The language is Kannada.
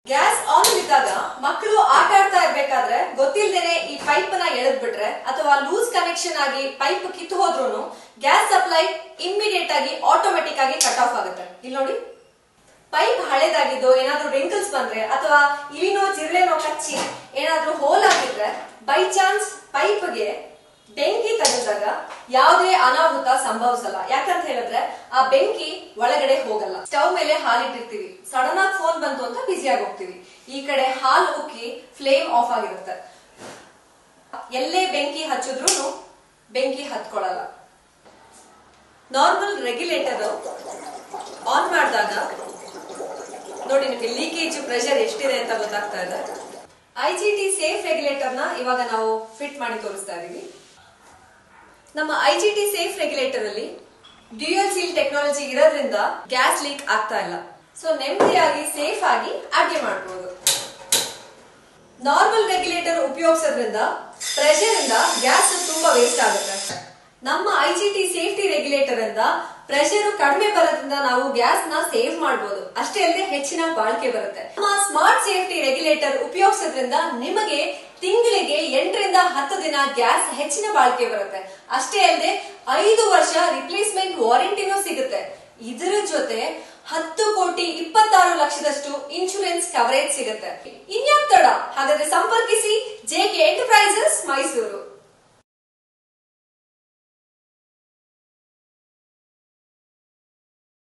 ಗ್ಯಾಸ್ ಆನ್ ಇದ್ದಾಗ ಮಕ್ಕಳು ಆಟ ಆಡ್ತಾ ಇರ್ಬೇಕಾದ್ರೆ ಗೊತ್ತಿಲ್ದೇನೆ ಈ ಪೈಪ್ ನ ಎಳೆದ್ ಬಿಟ್ರೆ ಅಥವಾ ಲೂಸ್ ಕನೆಕ್ಷನ್ ಆಗಿ ಪೈಪ್ ಕಿತ್ತು ಹೋದ್ರೂ ಗ್ಯಾಸ್ ಸಪ್ಲೈ ಇಮ್ಮಿಡಿಯೇಟ್ ಆಗಿ ಆಟೋಮೆಟಿಕ್ ಆಗಿ ಕಟ್ ಆಫ್ ಆಗುತ್ತೆ ಇಲ್ಲಿ ನೋಡಿ ಪೈಪ್ ಹಳೇದಾಗಿದ್ದು ಏನಾದ್ರೂ ರಿಂಕಲ್ಸ್ ಬಂದ್ರೆ ಅಥವಾ ಇಲಿನೋ ಜಿರಳೆನೋ ಕಚ್ಚಿ ಏನಾದ್ರೂ ಹೋಲ್ ಆಗಿದ್ರೆ ಬೈ ಚಾನ್ಸ್ ಪೈಪ್ಗೆ ಬೆಂಕಿ ತಗುಲಿದಾಗ ಯಾವುದೇ ಅನಾಹುತ ಸಂಭವಿಸಲ್ಲ ಯಾಕಂತ ಹೇಳಿದ್ರೆ ಆ ಬೆಂಕಿ ಒಳಗಡೆ ಹೋಗಲ್ಲ ಸ್ಟವ್ ಮೇಲೆ ಹಾಲಿಟ್ಟಿರ್ತೀವಿ ಸಡನ್ ಆಗಿ ಫೋನ್ ಬಂತು ಅಂತ ಬಿಸಿ ಆಗಿ ಹೋಗ್ತೀವಿ ಈ ಕಡೆ ಹಾಲು ಉಕ್ಕಿ ಫ್ಲೇಮ್ ಆಫ್ ಆಗಿರುತ್ತೆ ಎಲ್ಲೇ ಬೆಂಕಿ ಹಚ್ಚಿದ್ರು ಬೆಂಕಿ ಹತ್ಕೊಳ್ಳಲ್ಲ ನಾರ್ಮಲ್ ರೆಗ್ಯುಲೇಟರ್ ಆನ್ ಮಾಡಿದಾಗ ನೋಡಿ ನಿಮಗೆ ಲೀಕೇಜ್ ಪ್ರೆಷರ್ ಎಷ್ಟಿದೆ ಅಂತ ಗೊತ್ತಾಗ್ತಾ ಇದೆ I G T safe regulator ನ ಇವಾಗ ನಾವು ಫಿಟ್ ಮಾಡಿ ತೋರಿಸ್ತಾ ಇದೀವಿ ನಮ್ಮ I G T safe regulator ಅಲ್ಲಿ ಡ್ಯೂಯಲ್ ಸೀಲ್ ಟೆಕ್ನಾಲಜಿ ಇರೋದ್ರಿಂದ ಗ್ಯಾಸ್ ಲೀಕ್ ಆಗ್ತಾ ಇಲ್ಲ ಸೊ ನೆಮ್ಮದಿಯಾಗಿ ಸೇಫ್ ಆಗಿ ಅಡುಗೆ ಮಾಡಬಹುದು ನಾರ್ಮಲ್ ರೆಗ್ಯುಲೇಟರ್ ಉಪಯೋಗಿಸೋದ್ರಿಂದ ಪ್ರೆಷರ್ ಇಂದ ಗ್ಯಾಸ್ ತುಂಬಾ ವೇಸ್ಟ್ ಆಗುತ್ತೆ ನಮ್ಮ I G T safety regulator ಇಂದ ಪ್ರೆಷರ್ ಕಡಿಮೆ ಬರೋದ್ರಿಂದ ನಾವು ಗ್ಯಾಸ್ ನ ಸೇವ್ ಮಾಡಬಹುದು ಅಷ್ಟೇ ಅಲ್ಲದೆ ಹೆಚ್ಚಿನ ಬಾಳಿಕೆ ಬರುತ್ತೆ ನಮ್ಮ ಸ್ಮಾರ್ಟ್ ಸೇಫ್ಟಿ ರೆಗ್ಯುಲೇಟರ್ ಉಪಯೋಗಿಸೋದ್ರಿಂದ ನಿಮಗೆ ತಿಂಗಳಿಗೆ ಎಂಟರಿಂದ ಹತ್ತು ದಿನ ಗ್ಯಾಸ್ ಹೆಚ್ಚಿನ ಬಾಳಿಕೆ ಬರುತ್ತೆ ಅಷ್ಟೇ ಅಲ್ಲದೆ ಐದು ವರ್ಷ ರಿಪ್ಲೇಸ್ಮೆಂಟ್ ವಾರಂಟಿನೂ ಸಿಗುತ್ತೆ ಇದರ ಜೊತೆ ಹತ್ತು ಕೋಟಿ ಇಪ್ಪತ್ತಾರು ಲಕ್ಷದಷ್ಟು ಇನ್ಶೂರೆನ್ಸ್ ಕವರೇಜ್ ಸಿಗುತ್ತೆ ಇನ್ಯಾಕ್ ತಡ ಹಾಗಾದ್ರೆ ಸಂಪರ್ಕಿಸಿ ಜೆ ಕೆ ಎಂಟರ್ಪ್ರೈಸಸ್ ಮೈಸೂರು